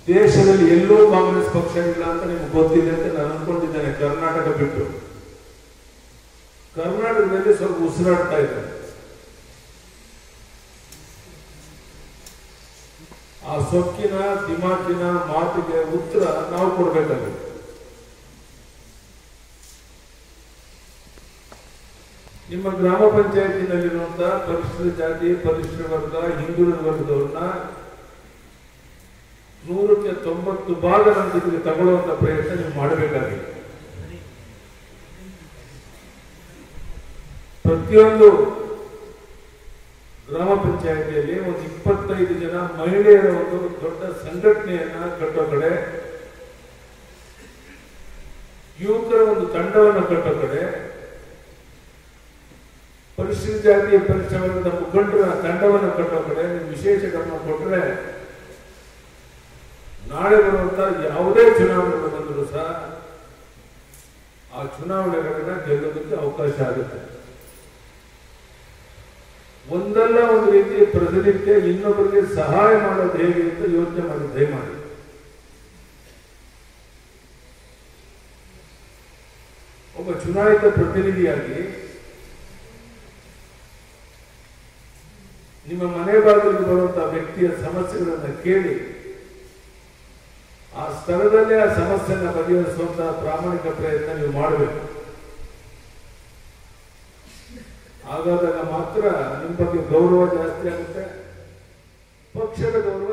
ದೇಶದಲ್ಲಿ ಎಲ್ಲೂ ಕಾಂಗ್ರೆಸ್ ಪಕ್ಷ ಇಲ್ಲ ಅಂತ ನಿಮ್ಗೆ ಗೊತ್ತಿದೆ ಅಂತ ನಾನು ಅನ್ಕೊಂಡಿದ್ದೇನೆ ಕರ್ನಾಟಕ ಬಿಟ್ಟು ಕರ್ನಾಟಕದಲ್ಲಿ ಸ್ವಲ್ಪ ಉಸಿರಾಡ್ತಾ ಇದ್ದಾರೆ ಆ ಸೊಕ್ಕಿನ ದಿಮಾಕಿನ ಮಾತಿಗೆ ಉತ್ತರ ನಾವು ಕೊಡ್ಬೇಕಾಗುತ್ತೆ ನಿಮ್ಮ ಗ್ರಾಮ ಪಂಚಾಯತಿನಲ್ಲಿರುವಂತಹ ಪರಿಶಿಷ್ಟ ಜಾತಿ ಪರಿಶಿಷ್ಟ ವರ್ಗ ಹಿಂದುಳಿದ ವರ್ಗದವ್ರನ್ನ ನೂರಕ್ಕೆ ತೊಂಬತ್ತು ಭಾಗ ನಮ್ಮ ಜೊತೆಗೆ ತಗೊಳ್ಳುವಂತ ಪ್ರಯತ್ನ ನೀವು ಮಾಡಬೇಕಾಗಿದೆ ಪ್ರತಿಯೊಂದು ಗ್ರಾಮ ಪಂಚಾಯತಿಯಲ್ಲಿ ಒಂದು ಇಪ್ಪತ್ತೈದು ಜನ ಮಹಿಳೆಯರ ಒಂದು ದೊಡ್ಡ ಸಂಘಟನೆಯನ್ನ ಕಟ್ಟೋ ಕಡೆ ಯುವಕರ ಒಂದು ತಂಡವನ್ನು ಕಟ್ಟೋ ಕಡೆ ಪರಿಶಿಷ್ಟ ಜಾತಿಯ ಪರಿಶಿಷ್ಟ ವರ್ಗದ ಮುಖಂಡರ ತಂಡವನ್ನು ಕಟ್ಟೋ ಕಡೆ ನೀವು ವಿಶೇಷ ಗಮನ ಕೊಟ್ಟರೆ ನಾಳೆ ಬರುವಂತ ಯಾವುದೇ ಚುನಾವಣೆಗಳು ಬಂದರೂ ಸಹ ಆ ಚುನಾವಣೆಗಳನ್ನ ಗೆಲ್ಲೋದಕ್ಕೆ ಅವಕಾಶ ಆಗುತ್ತೆ ಒಂದಲ್ಲ ಒಂದು ರೀತಿ ಪ್ರತಿನಿತ್ಯ ಇನ್ನೊಬ್ಬರಿಗೆ ಸಹಾಯ ಮಾಡೋದು ಹೇಗೆ ಅಂತ ಯೋಚನೆ ಮಾಡಿ ದಯಮಾಡಿ ಒಬ್ಬ ಚುನಾಯಿತ ಪ್ರತಿನಿಧಿಯಾಗಿ ನಿಮ್ಮ ಮನೆ ಬಾಗಿಲಿಗೆ ಬರುವಂತಹ ವ್ಯಕ್ತಿಯ ಸಮಸ್ಯೆಗಳನ್ನು ಕೇಳಿ ಆ ಸ್ಥಳದಲ್ಲೇ ಆ ಸಮಸ್ಯೆನ ಬಗೆಹರಿಸುವಂತಹ ಪ್ರಾಮಾಣಿಕ ಪ್ರಯತ್ನ ನೀವು ಮಾಡಬೇಕು ಹಾಗಾದಾಗ ಮಾತ್ರ ನಿಮ್ಮ ಬಗ್ಗೆ ಗೌರವ ಜಾಸ್ತಿ ಆಗುತ್ತೆ ಪಕ್ಷದ ಗೌರವ